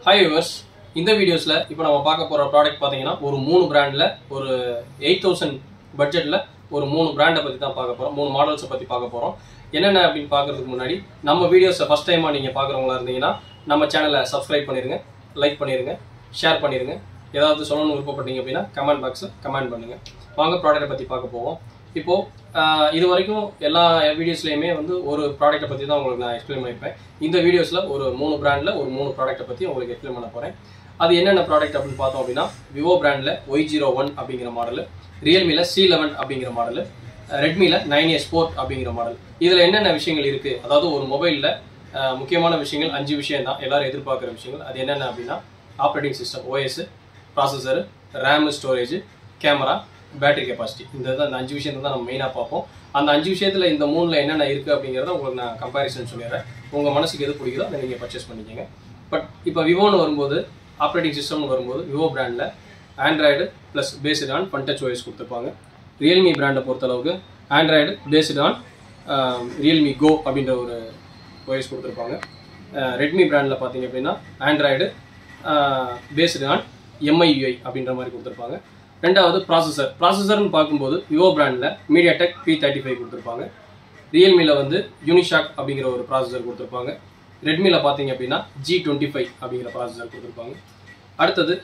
hi viewers இந்த வீடியோஸில் இப்போ நம்ம பார்க்க போகிற ப்ராடக்ட் பார்த்தீங்கன்னா ஒரு மூணு பிராண்டில் ஒரு எயிட் தௌசண்ட் பட்ஜெட்டில் ஒரு மூணு பிராண்டை பற்றி தான் பார்க்க போகிறோம் மூணு மாடல்ஸை பற்றி பார்க்க போகிறோம் என்னென்ன அப்படின்னு பார்க்கறதுக்கு முன்னாடி நம்ம வீடியோஸை ஃபஸ்ட் டைமாக நீங்கள் பார்க்குறவங்களா இருந்தீங்கன்னா நம்ம சேனலை சப்ஸ்கிரைப் பண்ணிடுங்க லைக் பண்ணிடுங்க ஷேர் பண்ணிடுங்க ஏதாவது சொல்லணும்னு விருப்பப்பட்டீங்க அப்படின்னா கமெண்ட் பாக்ஸில் கமெண்ட் பண்ணுங்கள் வாங்க ப்ராடக்ட்டை பற்றி பார்க்க போவோம் இப்போது இது வரைக்கும் எல்லா வீடியோஸ்லையுமே வந்து ஒரு ப்ராடக்ட்டை பற்றி தான் உங்களுக்கு நான் எக்ஸ்பிளைன் பண்ணியிருப்பேன் இந்த வீடியோஸில் ஒரு மூணு பிராண்டில் ஒரு மூணு ப்ராடக்ட்டை பற்றி உங்களுக்கு எக்ஸ்பிளைன் பண்ண போகிறேன் அது என்னென்ன ப்ராடக்ட் அப்படின்னு பார்த்தோம் அப்படின்னா விவோ பிராண்டில் ஒய் ஜீரோ ஒன் அப்படிங்கிற மாடல் ரியல்மியில் சி லெவன் அப்படிங்கிற மாடல் ரெட்மியில் நைன் ஏ ஸ்போர்ட் அப்படிங்கிற மாடல் இதில் என்னென்ன விஷயங்கள் இருக்குது அதாவது ஒரு மொபைலில் முக்கியமான விஷயங்கள் அஞ்சு விஷயம் தான் எல்லாரும் எதிர்பார்க்குற விஷயங்கள் அது என்னென்ன அப்படின்னா operating system OS processor RAM storage camera battery capacity இந்த தான் அந்த அஞ்சு விஷயத்தை தான் நம்ம மெயினாக பார்ப்போம் அந்த அஞ்சு விஷயத்தில் இந்த மூணில் என்னென்ன இருக்குது அப்படிங்கிறத உங்களுக்கு நான் கம்பேரிசன் சொல்லிடுறேன் உங்கள் மனசுக்கு எது பிடிக்குதோ அதை நீங்கள் பர்ச்சேஸ் பண்ணிக்கோங்க பட் இப்போ விவோன்னு வரும்போது ஆப்ரேட்டிங் சிஸ்டம்னு வரும்போது விவோ பிராண்டில் Android plus based on one touch OS கொடுத்துருப்பாங்க ரியல்மி பிராண்டை பொறுத்தளவுக்கு Android based on Realme go அப்படின்ற ஒரு ஓஎஸ் கொடுத்துருப்பாங்க ரெட்மி பிராண்டில் பார்த்தீங்க அப்படின்னா ஆண்ட்ராய்டு பேஸ்டு ஆன் எம்ஐயுஐ அப்படின்ற மாதிரி கொடுத்துருப்பாங்க ரெண்டாவது ப்ராசஸர் ப்ராசஸர்னு பார்க்கும்போது விவோ பிராண்டில் MediaTek P thirty five கொடுத்துருப்பாங்க ரியல்மியில் வந்து யூனிஷாக் அப்படிங்கிற ஒரு ப்ராசஸர் கொடுத்துருப்பாங்க ரெட்மியில் பார்த்தீங்க அப்படின்னா ஜி டுவெண்ட்டி ஃபைவ் அப்படிங்கிற ப்ராசஸர் கொடுத்துருப்பாங்க அடுத்தது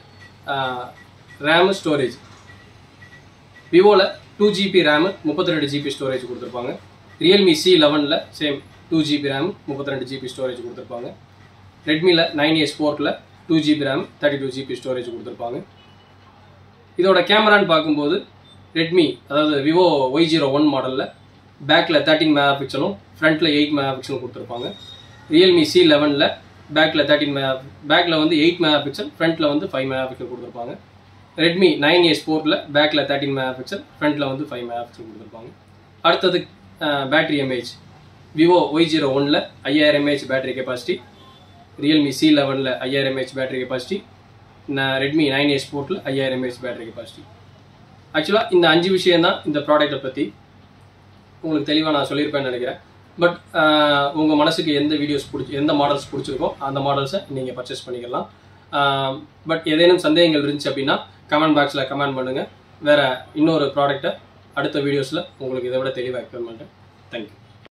ரேமு ஸ்டோரேஜ் விவோவில் டூ ஜிபி ரேமு முப்பத்தி ரெண்டு ஜிபி ஸ்டோரேஜ் கொடுத்துருப்பாங்க ரியல்மி சி லெவனில் சேம் டூ ஜிபி ரேம் முப்பத்தி ரெண்டு ஜிபி ஸ்டோரேஜ் கொடுத்துருப்பாங்க ரெட்மியில் நைன் இயர்ஸ் ஸ்போர்ட்டில் two GB RAM thirty two GB storage கொடுத்துருப்பாங்க இதோட கேமரான்னு பார்க்கும்போது ரெட்மி அதாவது விவோ ஒய் ஜீரோ ஒன் மாடலில் பேக்கில் தேர்ட்டின் மெகா பிக்சலும் ஃப்ரண்ட்டில் எயிட் மெகா பிக்சலும் கொடுத்துருப்பாங்க ரியல்மி சி லெவனில் பேக்கில் தேர்ட்டின் மெகா பேக்கில் வந்து எயிட் மெகா பிக்சல் ஃப்ரண்ட்டில் வந்து ஃபைவ் மெகா பிக்சல் கொடுத்துருப்பாங்க ரெட்மி நைன் இயர்ஸ் ஃபோரில் பேக்கில் தேர்ட்டின் மெகா பிக்சல் ஃப்ரண்ட்டில் வந்து ஃபைவ் மெகா பிக்சல் கொடுத்துருப்பாங்க அடுத்தது battery mAh Vivo Y zero ஒனில் ஐயாயிரம் mAh battery capacity Realme C லெவனில் ஐயாயிரம் mAh battery capacity Redmi nine A ஸ்போர்ட்டில் ஐயாயிரம் எம்ஏஹெச் பேட்டரி கெப்பாசிட்டி ஆக்சுவலாக இந்த அஞ்சு விஷயம் தான் இந்த ப்ராடக்ட்டை பற்றி உங்களுக்கு தெளிவாக நான் சொல்லியிருப்பேன்னு நினைக்கிறேன் பட் உங்கள் மனசுக்கு எந்த வீடியோஸ் பிடிச்சி எந்த மாடல்ஸ் பிடிச்சிருக்கோ அந்த மாடல்ஸை நீங்கள் பர்ச்சேஸ் பண்ணிக்கலாம் பட் ஏதேனும் சந்தேகங்கள் இருந்துச்சு அப்படின்னா கமெண்ட் பாக்ஸில் கமெண்ட் பண்ணுங்கள் வேறு இன்னொரு ப்ராடக்ட்டை அடுத்த வீடியோஸில் உங்களுக்கு இதை விட தெளிவாக எக்ஸ்பிளைன் பண்ணுறேன் தேங்க்யூ